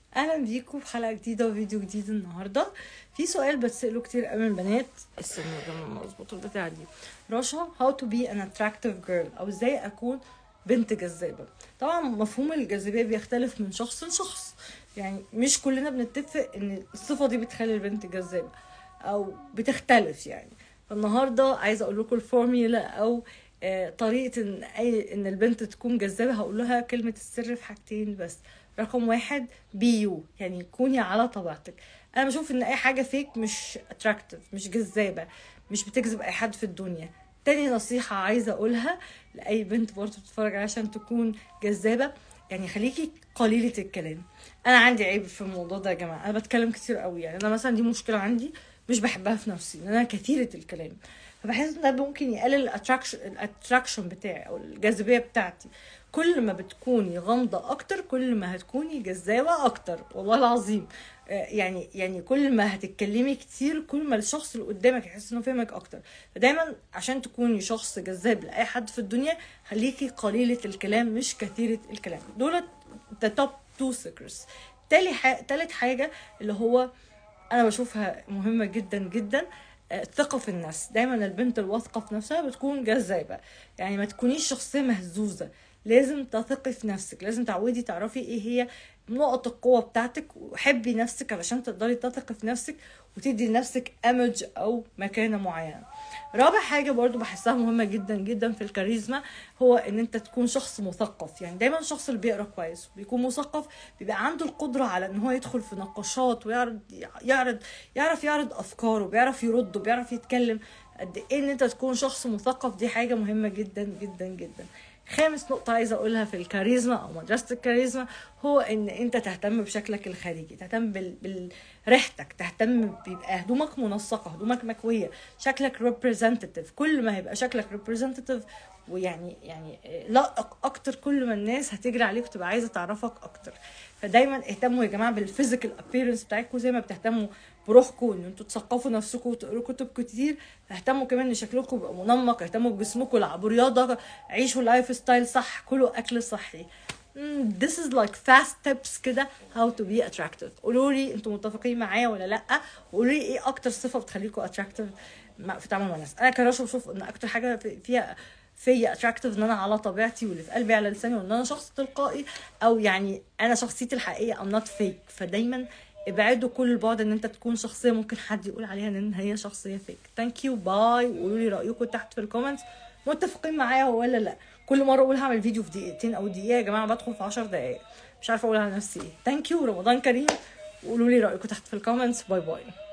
اهلا بيكم في حلقه جديده وفيديو جديد النهارده في سؤال بتساله كتير قوي من البنات استنى يا جماعه اظبط البتاع دي رشا how to be an attractive girl او ازاي اكون بنت جذابه طبعا مفهوم الجاذبيه بيختلف من شخص لشخص يعني مش كلنا بنتفق ان الصفه دي بتخلي البنت جذابه او بتختلف يعني فالنهارده عايزه اقول لكم الفورميلا او آه، طريقه ان اي ان البنت تكون جذابه هقول لها كلمه السر في حاجتين بس رقم واحد بي يو يعني كوني على طبيعتك انا بشوف ان اي حاجه فيك مش اتراكتيف مش جذابه مش بتجذب اي حد في الدنيا تاني نصيحة عايزة أقولها لأي بنت برضه بتتفرج عليها عشان تكون جذابة يعني خليكي قليلة الكلام أنا عندي عيب في الموضوع ده يا جماعة أنا بتكلم كتير قوي يعني أنا مثلا دي مشكلة عندي مش بحبها في نفسي إن أنا كثيرة الكلام فبحس ان ده ممكن يقلل الاتراكشن الاتراكشن بتاعي او الجاذبيه بتاعتي كل ما بتكوني غامضه اكتر كل ما هتكوني جذابه اكتر والله العظيم آه، يعني يعني كل ما هتتكلمي كتير كل ما الشخص اللي قدامك يحس انه فاهمك اكتر فدايما عشان تكوني شخص جذاب لاي حد في الدنيا خليكي قليله الكلام مش كثيره الكلام دول the top two secrets تالي ح... تالت حاجه اللي هو انا بشوفها مهمه جدا جدا آه، الثقة في النفس دايما البنت الواثقة في نفسها بتكون جذابة يعني ما تكونيش شخصية مهزوزة لازم تثقي في نفسك لازم تعودي تعرفي ايه هي نقط القوة بتاعتك وحبي نفسك علشان تقدري تثقي في نفسك وتدي لنفسك امج او مكانة معينة رابع حاجة برضو بحسها مهمة جدا جدا في الكاريزما هو ان انت تكون شخص مثقف يعني دايما الشخص اللي بيقرا كويس بيكون مثقف بيبقى عنده القدرة على ان هو يدخل في نقاشات ويعرض يعرض يعرف يعرض افكاره بيعرف يرد وبيعرف يتكلم قد ايه ان انت تكون شخص مثقف دي حاجة مهمة جدا جدا جدا خامس نقطة عايزة أقولها في الكاريزما أو مدرسة الكاريزما هو إن أنت تهتم بشكلك الخارجي تهتم بال... بريحتك تهتم بيبقى هدومك منسقة هدومك مكوية شكلك ريبريزنتيف كل ما هيبقى شكلك ريبريزنتيف ويعني يعني لائق اكتر كل ما الناس هتجري عليك وتبقى عايزه تعرفك اكتر فدايما اهتموا يا جماعه بالفيزيكال ابييرنس بتاعتكم زي ما بتهتموا بروحكم ان انتوا تثقفوا نفسكم وتقروا كتب كتير اهتموا كمان ان شكلكم يبقى منمق اهتموا بجسمكم العبوا رياضه عيشوا لايف ستايل صح كلوا اكل صحي Mm, this is like fast tips كده how to be attractive قولوا لي انتوا متفقين معايا ولا لا وقولوا لي ايه اكتر صفه بتخليكم attractive مع- في التعامل مع الناس انا كراشة بشوف ان اكتر حاجه في- فيها فيا اتراكتيف ان انا على طبيعتي واللي في قلبي على لساني وان انا شخص تلقائي او يعني انا شخصيتي الحقيقيه I'm not fake فدايما ابعدوا كل البعد ان انت تكون شخصيه ممكن حد يقول عليها ان هي شخصيه فيك ثانك يو باي وقولوا لي رايكم تحت في الكومنتس متفقين معايا ولا لا كل مره اقول هعمل فيديو في دقيقتين او دقيقه يا جماعه بدخل في 10 دقائق مش عارفه اقول على نفسي ايه ثانك يو رمضان كريم وقولوا لي رايكم تحت في الكومنتس باي باي